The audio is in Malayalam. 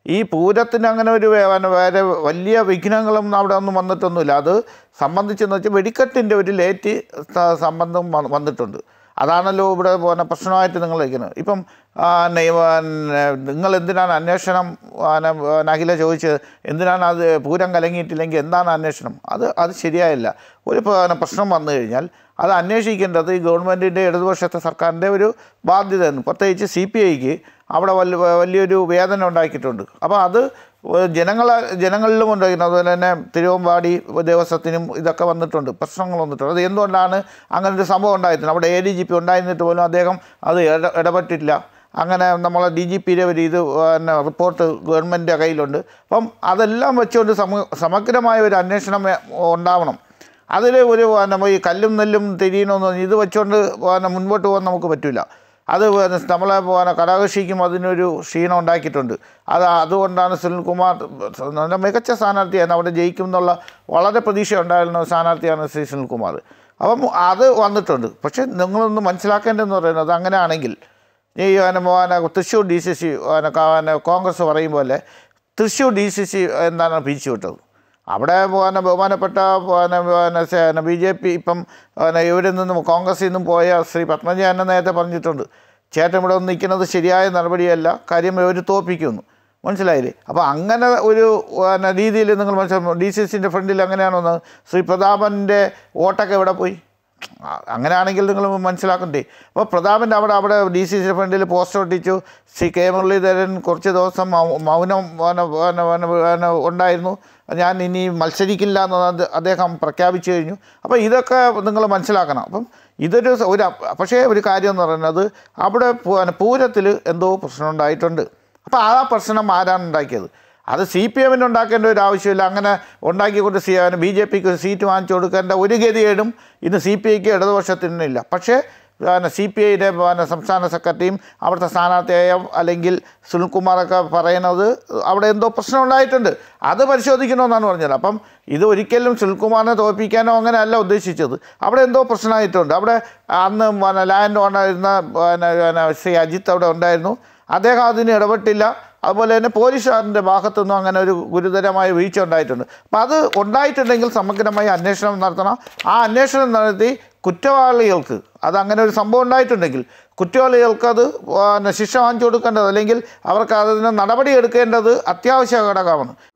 ഈ പൂരത്തിന് അങ്ങനെ ഒരു വേ- പിന്നെ വേറെ വലിയ വിഘ്നങ്ങളും അവിടെ ഒന്നും വന്നിട്ടൊന്നുമില്ല അത് സംബന്ധിച്ചെന്ന് വെച്ചാൽ വെടിക്കെട്ടിൻ്റെ ഒരു ലേറ്റ് സ- സംബന്ധം വ- വന്നിട്ടുണ്ട് അതാണല്ലോ ഇവിടെ പിന്നെ പ്രശ്നമായിട്ട് നിങ്ങൾ വയ്ക്കുന്നത് ഇപ്പം ആ, നെ- പിന്നെ നിങ്ങൾ എന്തിനാണ് അന്വേഷണം പിന്നെ, പിന്നെ അഖില ചോദിച്ചത് എന്തിനാണ് അത് പൂരം കലങ്ങിയിട്ടില്ലെങ്കിൽ എന്താണ് അന്വേഷണം അത് അത് ശരിയായില്ല ഒരു പിന്നെ പ്രശ്നം വന്നു കഴിഞ്ഞാൽ അത് അന്വേഷിക്കേണ്ടത് ഈ ഗവൺമെൻറ്റിൻ്റെ ഇടതുപക്ഷത്തെ സർക്കാരിൻ്റെ ഒരു ബാധ്യതയാണ് പ്രത്യേകിച്ച് സി പി ഐക്ക് അവിടെ വലിയ വലിയൊരു വേദന ഉണ്ടാക്കിയിട്ടുണ്ട് അപ്പോൾ അത് ജനങ്ങളെ ജനങ്ങളിലും ഉണ്ടായിരുന്നു അതുപോലെ തന്നെ തിരുവമ്പാടി ദേവസ്വത്തിനും ഇതൊക്കെ വന്നിട്ടുണ്ട് പ്രശ്നങ്ങൾ വന്നിട്ടുണ്ട് അത് എന്തുകൊണ്ടാണ് അങ്ങനെ ഒരു സംഭവം ഉണ്ടായിട്ടുണ്ട് അവിടെ എ ഡി ജി പി ഉണ്ടായിരുന്നിട്ട് പോലും അദ്ദേഹം അത് ഇട ഇടപെട്ടില്ല അങ്ങനെ നമ്മളെ ഡി ജി പിയുടെ ഒരു ഇത് പിന്നെ റിപ്പോർട്ട് ഗവൺമെൻറ്റിൻ്റെ കയ്യിലുണ്ട് അപ്പം അതെല്ലാം വെച്ചുകൊണ്ട് സമ സമഗ്രമായ ഒരു അന്വേഷണം വേ- ഉണ്ടാവണം അതിൽ ഒരു പിന്നെ ഈ കല്ലും നെല്ലും തിരിയണമെന്ന് ഇത് വെച്ചുകൊണ്ട് പിന്നെ മുൻപോട്ട് പോകാൻ നമുക്ക് പറ്റില്ല അത് പിന്നെ നമ്മളെ പിന്നെ കലാകക്ഷിക്കും അതിനൊരു ക്ഷീണം ഉണ്ടാക്കിയിട്ടുണ്ട് അത് അതുകൊണ്ടാണ് സുനിൽകുമാർ നല്ല മികച്ച സ്ഥാനാർത്ഥിയാണ് അവിടെ ജയിക്കും എന്നുള്ള വളരെ പ്രതീക്ഷ ഉണ്ടായിരുന്ന സ്ഥാനാർത്ഥിയാണ് ശ്രീ സുനിൽകുമാർ അപ്പം അത് വന്നിട്ടുണ്ട് പക്ഷേ നിങ്ങളൊന്ന് മനസ്സിലാക്കേണ്ടതെന്ന് പറയുന്നത് അങ്ങനെയാണെങ്കിൽ ഈ പിന്നെ പിന്നെ തൃശ്ശൂർ ഡി സി സി പിന്നെ കോൺഗ്രസ് പറയും പോലെ തൃശ്ശൂർ ഡി സി സി എന്താണ് പിരിച്ചു വിട്ടത് അവിടെ പിന്നെ ബഹുമാനപ്പെട്ട പിന്നെ പിന്നെ ബി ജെ പി ഇപ്പം പിന്നെ ഇവരിൽ നിന്നും കോൺഗ്രസിൽ നിന്നും പോയ ശ്രീ പത്മജ എന്നെ നേരത്തെ പറഞ്ഞിട്ടുണ്ട് ചേട്ടൻ ഇവിടെ വന്ന് നിൽക്കുന്നത് ശരിയായ നടപടിയല്ല കാര്യം ഇവർ തോൽപ്പിക്കുന്നു മനസ്സിലായില്ലേ അപ്പോൾ അങ്ങനെ ഒരു പിന്നെ രീതിയിൽ നിങ്ങൾ മനസ്സിലാക്കും ഡി സി സിൻ്റെ ഫ്രണ്ടിൽ അങ്ങനെയാണോ വന്നത്? ശ്രീ പ്രതാപൻ്റെ വോട്ടൊക്കെ എവിടെ പോയി ആ, അങ്ങനെയാണെങ്കിൽ നിങ്ങൾ മനസ്സിലാക്കണ്ടേ അപ്പോൾ പ്രതാപൻ്റെ അവിടെ അവിടെ ഡി സി സി ഫ്രണ്ടിൽ പോസ്റ്റർ ഒട്ടിച്ചു ശ്രീ കെ മുരളീധരൻ കുറച്ച് ദിവസം മൗ- മൗനം പിന്നെ- പിന്നെ- പിന്നെ- പിന്നെ ഉണ്ടായിരുന്നു ഞാൻ ഇനി മത്സരിക്കില്ല എന്ന് അത് അദ്ദേഹം പ്രഖ്യാപിച്ചു കഴിഞ്ഞു അപ്പോൾ ഇതൊക്കെ നിങ്ങൾ മനസ്സിലാക്കണം അപ്പം ഇതൊരു സ- ഒരു അപ്- പക്ഷേ ഒരു കാര്യം എന്ന് പറയുന്നത് അവിടെ പൂരത്തിൽ എന്തോ പ്രശ്നം ഉണ്ടായിട്ടുണ്ട് അപ്പോൾ ആ പ്രശ്നം ആരാണ് ഉണ്ടാക്കിയത് അത് സി പി എമ്മിന് ഉണ്ടാക്കേണ്ട ഒരു ആവശ്യമില്ല അങ്ങനെ ഉണ്ടാക്കിക്കൊണ്ട് സി ബി ജെ പിക്ക് ഒരു സീറ്റ് വാങ്ങിച്ചു കൊടുക്കേണ്ട ഒരു ഗതികേടും ഇന്ന് സി പി ഐക്ക് ഇടതുപക്ഷത്തിനില്ല പക്ഷേ പിന്നെ സി പി ഐയുടെ പിന്നെ സംസ്ഥാന സെക്രട്ടറിയും അവിടുത്തെ സ്ഥാനാർത്ഥിയായ അല്ലെങ്കിൽ സുനിൽകുമാറൊക്കെ പറയുന്നത് അവിടെ എന്തോ പ്രശ്നം ഉണ്ടായിട്ടുണ്ട് അത് പരിശോധിക്കണമെന്നാണ് പറഞ്ഞത് അപ്പം ഇത് ഒരിക്കലും സുനിൽകുമാറിനെ തോൽപ്പിക്കാനോ അങ്ങനെ അല്ല ഉദ്ദേശിച്ചത് അവിടെ എന്തോ പ്രശ്നമായിട്ടുണ്ട് അവിടെ അന്ന് പിന്നെ ലാൻഡ് ഓണായിരുന്ന പിന്നെ പിന്നെ ശ്രീ അജിത്ത് അവിടെ ഉണ്ടായിരുന്നു അദ്ദേഹം അതിന് ഇടപെട്ടില്ല അതുപോലെ തന്നെ പോലീസുകാരൻ്റെ ഭാഗത്തുനിന്നും അങ്ങനെ ഒരു ഗുരുതരമായ വീഴ്ച ഉണ്ടായിട്ടുണ്ട് അപ്പം അത് ഉണ്ടായിട്ടുണ്ടെങ്കിൽ സമഗ്രമായ അന്വേഷണം നടത്തണം ആ അന്വേഷണം നടത്തി കുറ്റവാളികൾക്ക് അത് അങ്ങനെ ഒരു സംഭവം ഉണ്ടായിട്ടുണ്ടെങ്കിൽ കുറ്റവാളികൾക്ക് അത് പിന്നെ ശിക്ഷ വാങ്ങിച്ചു കൊടുക്കേണ്ടത് അല്ലെങ്കിൽ അവർക്ക് അതിന് നടപടി എടുക്കേണ്ടത് അത്യാവശ്യ ഘടകമാണ്